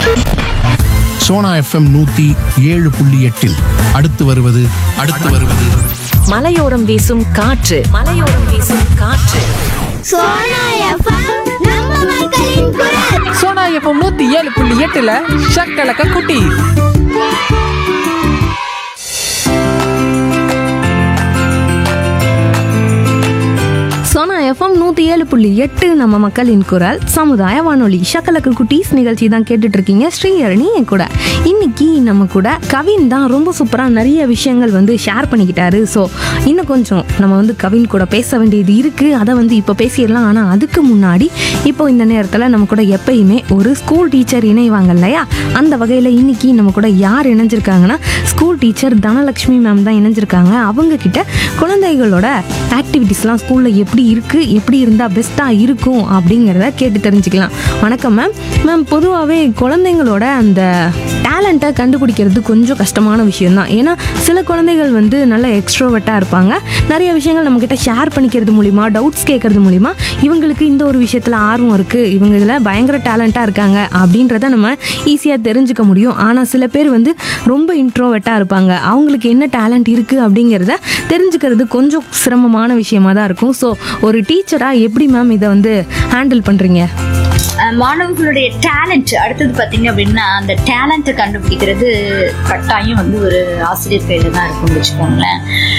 Sona FM நூத்தி ஏழு புள்ளி எட்டில் அடுத்து வருவது அடுத்து வருவது மலையோரம் வீசும் காற்று மலையோரம் வீசும் காற்று சோனா எஃப்எம் நம்ம மக்களின் குரல் சோனா எஃப்எம் நூத்தி ஏழு புள்ளி எட்டுல ஷக்கலக்க குட்டி சோனா எஃப்எம் நூற்றி ஏழு புள்ளி எட்டு நம்ம மக்களின் குரல் சமுதாய வானொலி ஷக்கலக்கு குட்டீஸ் நிகழ்ச்சி தான் கேட்டுட்டு இருக்கீங்க ஸ்ரீஹரணி என் கூட இன்னைக்கு நம்ம கூட கவின் தான் ரொம்ப சூப்பராக நிறைய விஷயங்கள் வந்து ஷேர் பண்ணிக்கிட்டாரு ஸோ இன்னும் கொஞ்சம் நம்ம வந்து கவின் கூட பேச வேண்டியது இருக்குது அதை வந்து இப்போ பேசிடலாம் ஆனால் அதுக்கு முன்னாடி இப்போ இந்த நேரத்தில் நம்ம கூட எப்பயுமே ஒரு ஸ்கூல் டீச்சர் இணைவாங்க இல்லையா அந்த வகையில் இன்னைக்கு நம்ம கூட யார் இணைஞ்சிருக்காங்கன்னா ஸ்கூல் டீச்சர் தனலக்ஷ்மி மேம் தான் இணைஞ்சிருக்காங்க அவங்க கிட்ட குழந்தைகளோட ஆக்டிவிட்டீஸ்லாம் ஸ்கூலில் எப்படி இருக்குது எப்படி இருந்தால் பெஸ்ட்டாக இருக்கும் அப்படிங்கிறத கேட்டு தெரிஞ்சுக்கலாம் வணக்கம் மேம் மேம் பொதுவாகவே குழந்தைங்களோட அந்த டேலண்ட்டை கண்டுபிடிக்கிறது கொஞ்சம் கஷ்டமான விஷயம்தான் ஏன்னா சில குழந்தைகள் வந்து நல்ல எக்ஸ்ட்ரோவர்ட்டாக இருப்பாங்க நிறைய விஷயங்கள் நம்மக்கிட்ட ஷேர் பண்ணிக்கிறது மூலிமா டவுட்ஸ் கேட்கறது மூலிமா இவங்களுக்கு இந்த ஒரு விஷயத்தில் ஆர்வம் இருக்குது இவங்க இதில் பயங்கர டேலண்ட்டாக இருக்காங்க அப்படின்றத நம்ம ஈஸியாக தெரிஞ்சுக்க முடியும் ஆனால் சில பேர் வந்து ரொம்ப இன்ட்ரோவர்ட்டாக இருப்பாங்க அவங்களுக்கு என்ன டேலண்ட் இருக்குது அப்படிங்கிறத தெரிஞ்சுக்கிறது கொஞ்சம் சிரமமான விஷயமா தான் இருக்கும் ஸோ ஒரு டீச்சராக எப்படி மேம் இதை வந்து ஹேண்டில் பண்ணுறீங்க அஹ் மாணவர்களுடைய டேலண்ட் அடுத்தது பார்த்தீங்க அப்படின்னா அந்த டேலண்ட்டை கண்டுபிடிக்கிறது கட்டாயம் வந்து ஒரு ஆசிரியர் கையில் தான் இருக்கும்னு வச்சுக்கோங்களேன்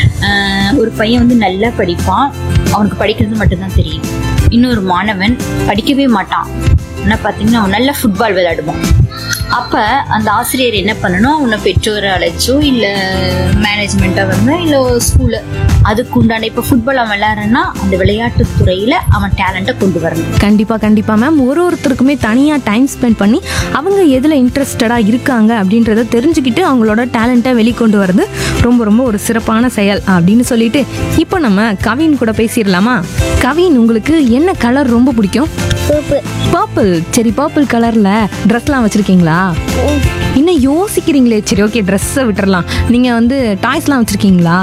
அஹ் ஒரு பையன் வந்து நல்லா படிப்பான் அவனுக்கு படிக்கிறது மட்டும்தான் தெரியும் இன்னொரு மாணவன் படிக்கவே மாட்டான் ஆனால் பார்த்தீங்கன்னா அவன் நல்லா ஃபுட்பால் விளையாடுவான் அப்போ அந்த ஆசிரியர் என்ன பண்ணணும் அவனை பெற்றோரை அழைச்சோ இல்லை மேனேஜ்மெண்ட்டாக வந்து இல்லை ஸ்கூலு அதுக்கு உண்டான இப்போ ஃபுட்பால் அவன் விளையாடுறான்னா அந்த விளையாட்டுத் துறையில் அவன் டேலண்ட்டை கொண்டு வரணும் கண்டிப்பாக கண்டிப்பாக மேம் ஒரு ஒருத்தருக்குமே தனியாக டைம் ஸ்பெண்ட் பண்ணி அவங்க எதில் இன்ட்ரெஸ்டடாக இருக்காங்க அப்படின்றத தெரிஞ்சுக்கிட்டு அவங்களோட டேலண்ட்டை வெளிக்கொண்டு வர்றது ரொம்ப ரொம்ப ஒரு சிறப்பான செயல் அப்படின்னு சொல்லிட்டு இப்போ நம்ம கவின் கூட பேசிடலாமா கவின் உங்களுக்கு என்ன கலர் ரொம்ப பிடிக்கும் சூப்பு பர்பிள் சரி பர்பிள் கலரில் ட்ரெஸ்லாம் வச்சுருக்கீங்களா இன்னும் யோசிக்கிறீங்களே சரி ஓகே ட்ரெஸ்ஸை விட்டுறலாம் நீங்கள் வந்து டாய்ஸ்லாம் வச்சுருக்கீங்களா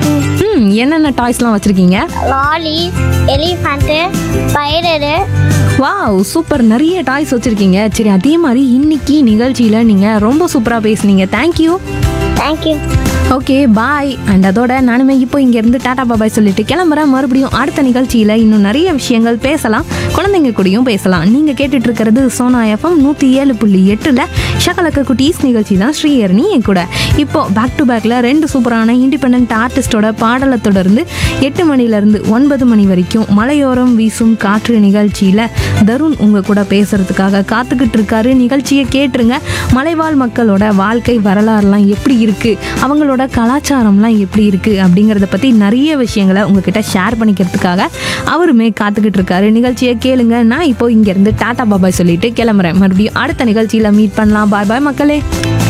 ம் என்னென்ன டாய்ஸ்லாம் வச்சுருக்கீங்க லாலி எலிஃபண்ட்டு ஸ்பைடரு வாவ் சூப்பர் நிறைய டாய்ஸ் வச்சுருக்கீங்க சரி அதே மாதிரி இன்னைக்கு நிகழ்ச்சியில் நீங்கள் ரொம்ப சூப்பராக பேசுனீங்க thank you thank you okay bye and அதோட நானுமே இப்போ இங்கேருந்து டாடா பாபாய் சொல்லிட்டு கிளம்புறேன் மறுபடியும் அடுத்த நிகழ்ச்சியில் இன்னும் நிறைய விஷயங்கள் பேசலாம் குழந்தைங்க கூடயும் பேசலாம் நீங்கள் கேட்டுட்டு இருக்கிறது சோனா எஃப்எம் நூற்றி ஏழு புள்ளி எட்டில் ஷகலக்க குட்டீஸ் நிகழ்ச்சி தான் ஸ்ரீஹரணி என் கூட இப்போ பேக் டு பேக்கில் ரெண்டு சூப்பரான இண்டிபெண்ட் ஆர்டிஸ்டோட பாடலை தொடர்ந்து எட்டு மணிலேருந்து ஒன்பது மணி வரைக்கும் மலையோரம் வீசும் காற்று நிகழ்ச்சியில் தருண் உங்கள் கூட பேசுறதுக்காக காத்துக்கிட்டு இருக்காரு நிகழ்ச்சியை கேட்டுருங்க மலைவாழ் மக்களோட வாழ்க்கை வரலாறுலாம் எப்படி இருக்குது அவங்களோட கலாச்சாரம்லாம் எப்படி இருக்குது அப்படிங்கிறத பற்றி நிறைய விஷயங்களை உங்ககிட்ட ஷேர் பண்ணிக்கிறதுக்காக அவருமே காத்துக்கிட்டு இருக்காரு நிகழ்ச்சியை கேளுங்க நான் இப்போ இங்கேருந்து டாடா பாபாய் சொல்லிட்டு கிளம்புறேன் மறுபடியும் அடுத்த நிகழ்ச்சியில் மீட் பண்ணலாம் பாய் பாய் மக்களே